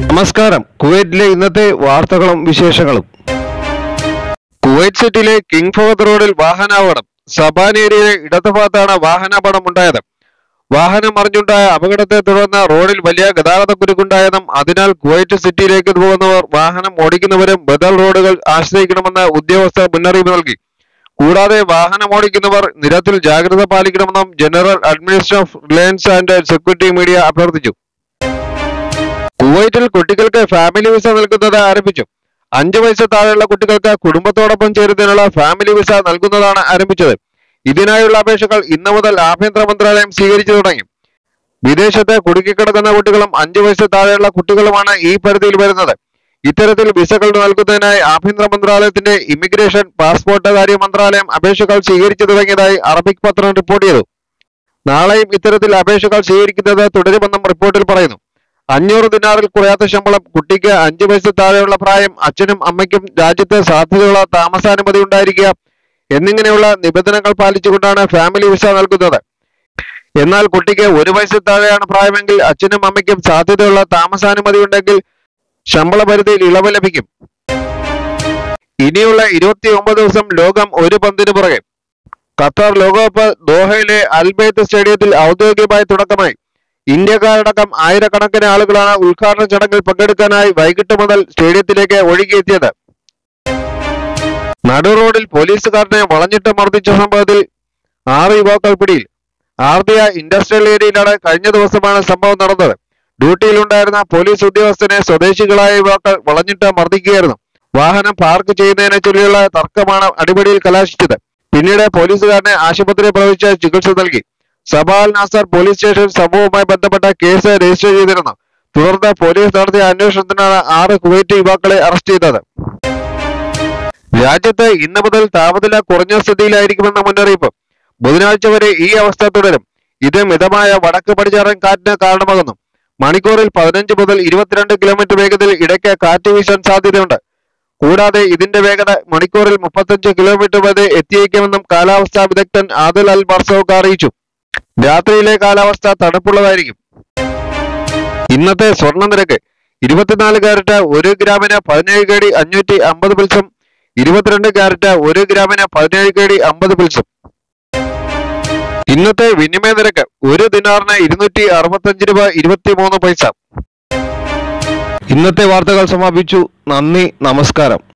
നമസ്കാരം കുവൈറ്റിലെ ഇന്നത്തെ വാർത്തകളും വിശേഷങ്ങളും കുവൈറ്റ് സിറ്റിയിലെ കിങ് ഫഹദ് റോഡിൽ വാഹനാപകടം സബാൻ ഏരിയയിലെ ഇടതുഭാഗത്താണ് വാഹനാപകടം ഉണ്ടായത് വാഹനം മറിഞ്ഞുണ്ടായ അപകടത്തെ തുടർന്ന് റോഡിൽ വലിയ ഗതാഗത കുരുക്കുണ്ടായെന്നും അതിനാൽ കുവൈറ്റ് സിറ്റിയിലേക്ക് പോകുന്നവർ വാഹനം ഓടിക്കുന്നവരും ബദൽ റോഡുകൾ ആശ്രയിക്കണമെന്ന് ഉദ്യോഗസ്ഥർ മുന്നറിയിപ്പ് നൽകി കൂടാതെ വാഹനം ഓടിക്കുന്നവർ നിരത്തിൽ ജാഗ്രത പാലിക്കണമെന്നും general administration of relations and security media അഭ്യർത്ഥിച്ചു കുവൈറ്റിൽ കുട്ടികൾക്ക് ഫാമിലി വിസ നൽകുന്നത് ആരംഭിച്ചു അഞ്ചു വയസ്സ് താഴെയുള്ള കുട്ടികൾക്ക് കുടുംബത്തോടൊപ്പം ചേരുന്നതിനുള്ള ഫാമിലി വിസ നൽകുന്നതാണ് ആരംഭിച്ചത് ഇതിനായുള്ള അപേക്ഷകൾ ഇന്നു മുതൽ ആഭ്യന്തര മന്ത്രാലയം സ്വീകരിച്ചു തുടങ്ങി വിദേശത്ത് കുടുക്കിക്കിടക്കുന്ന കുട്ടികളും അഞ്ചു വയസ്സ് താഴെയുള്ള കുട്ടികളുമാണ് ഈ പരിധിയിൽ വരുന്നത് ഇത്തരത്തിൽ വിസകൾ നൽകുന്നതിനായി ആഭ്യന്തര മന്ത്രാലയത്തിന്റെ ഇമിഗ്രേഷൻ പാസ്പോർട്ട് കാര്യ മന്ത്രാലയം അപേക്ഷകൾ സ്വീകരിച്ചു തുടങ്ങിയതായി അറബിക് പത്രം റിപ്പോർട്ട് ചെയ്തു നാളെയും ഇത്തരത്തിൽ അപേക്ഷകൾ സ്വീകരിക്കുന്നത് തുടരുമെന്നും റിപ്പോർട്ടിൽ പറയുന്നു അഞ്ഞൂറ് ദിനാറിൽ കുറയാത്ത ശമ്പളം കുട്ടിക്ക് അഞ്ചു വയസ്സ് താഴെയുള്ള പ്രായം അച്ഛനും അമ്മയ്ക്കും രാജ്യത്ത് സാധ്യതയുള്ള താമസാനുമതി ഉണ്ടായിരിക്കുക എന്നിങ്ങനെയുള്ള നിബന്ധനകൾ പാലിച്ചുകൊണ്ടാണ് ഫാമിലി വിസ നൽകുന്നത് എന്നാൽ കുട്ടിക്ക് ഒരു വയസ്സിൽ താഴെയാണ് പ്രായമെങ്കിൽ അച്ഛനും അമ്മയ്ക്കും സാധ്യതയുള്ള താമസാനുമതി ഉണ്ടെങ്കിൽ ശമ്പള പരിധിയിൽ ഇളവ് ലഭിക്കും ഇനിയുള്ള ഇരുപത്തി ഒമ്പത് ദിവസം ലോകം ഒരു പന്തിന് പുറകെ ഖത്തർ ലോകകപ്പ് ദോഹയിലെ അൽബൈത്ത് സ്റ്റേഡിയത്തിൽ ഔദ്യോഗികമായി തുടക്കമായി ഇന്ത്യക്കാരടക്കം ആയിരക്കണക്കിന് ആളുകളാണ് ഉദ്ഘാടന ചടങ്ങിൽ പങ്കെടുക്കാനായി വൈകിട്ട് മുതൽ സ്റ്റേഡിയത്തിലേക്ക് ഒഴുകിയെത്തിയത് നടു റോഡിൽ പോലീസുകാരനെ വളഞ്ഞിട്ട് മർദ്ദിച്ച സംഭവത്തിൽ ആറ് യുവാക്കൾ പിടിയിൽ ആർദിയ ഇൻഡസ്ട്രിയൽ ഏരിയയിലാണ് കഴിഞ്ഞ ദിവസമാണ് സംഭവം നടന്നത് ഡ്യൂട്ടിയിലുണ്ടായിരുന്ന പോലീസ് ഉദ്യോഗസ്ഥനെ സ്വദേശികളായ യുവാക്കൾ വളഞ്ഞിട്ട് മർദ്ദിക്കുകയായിരുന്നു വാഹനം പാർക്ക് ചെയ്യുന്നതിനെ ചൊല്ലിയുള്ള തർക്കമാണ് അടിപിടിയിൽ കലാശിച്ചത് പിന്നീട് പോലീസുകാരനെ ആശുപത്രിയിൽ പ്രവേശിച്ച് ചികിത്സ നൽകി സബാൽ നാസർ പോലീസ് സ്റ്റേഷൻ സംഭവവുമായി ബന്ധപ്പെട്ട കേസ് രജിസ്റ്റർ ചെയ്തിരുന്നു തുടർന്ന് പോലീസ് നടത്തിയ അന്വേഷണത്തിനാണ് ആറ് കുവൈറ്റ് യുവാക്കളെ അറസ്റ്റ് ചെയ്തത് രാജ്യത്ത് ഇന്ന് മുതൽ താപനില കുറഞ്ഞ സ്ഥിതിയിലായിരിക്കുമെന്ന മുന്നറിയിപ്പ് ബുധനാഴ്ച വരെ ഈ അവസ്ഥ തുടരും ഇത് മിതമായ വടക്ക് പടിഞ്ഞാറൻ കാറ്റിന് കാരണമാകുന്നു മണിക്കൂറിൽ പതിനഞ്ച് മുതൽ ഇരുപത്തിരണ്ട് കിലോമീറ്റർ വേഗതയിൽ ഇടയ്ക്ക് കാറ്റ് വീശാൻ സാധ്യതയുണ്ട് കൂടാതെ ഇതിന്റെ വേഗത മണിക്കൂറിൽ മുപ്പത്തഞ്ച് കിലോമീറ്റർ വരെ എത്തിയേക്കുമെന്നും കാലാവസ്ഥാ വിദഗ്ധൻ ആദിൽ അൽ ബർസോക്ക് അറിയിച്ചു രാത്രിയിലെ കാലാവസ്ഥ തണുപ്പുള്ളതായിരിക്കും ഇന്നത്തെ സ്വർണ്ണ നിരക്ക് ഇരുപത്തിനാല് ക്യാരറ്റ് ഒരു ഗ്രാമിന് പതിനേഴ് കേടി അഞ്ഞൂറ്റി അമ്പത് പിൽസും ഇരുപത്തിരണ്ട് ക്യാരറ്റ് ഒരു ഗ്രാമിന് പതിനേഴ് കേടി അമ്പത് പിൽസും ഇന്നത്തെ വിനിമയ നിരക്ക് ഒരു ദിനാറിന് ഇരുന്നൂറ്റി അറുപത്തഞ്ച് രൂപ ഇരുപത്തി മൂന്ന് പൈസ ഇന്നത്തെ വാർത്തകൾ സമാപിച്ചു നന്ദി നമസ്കാരം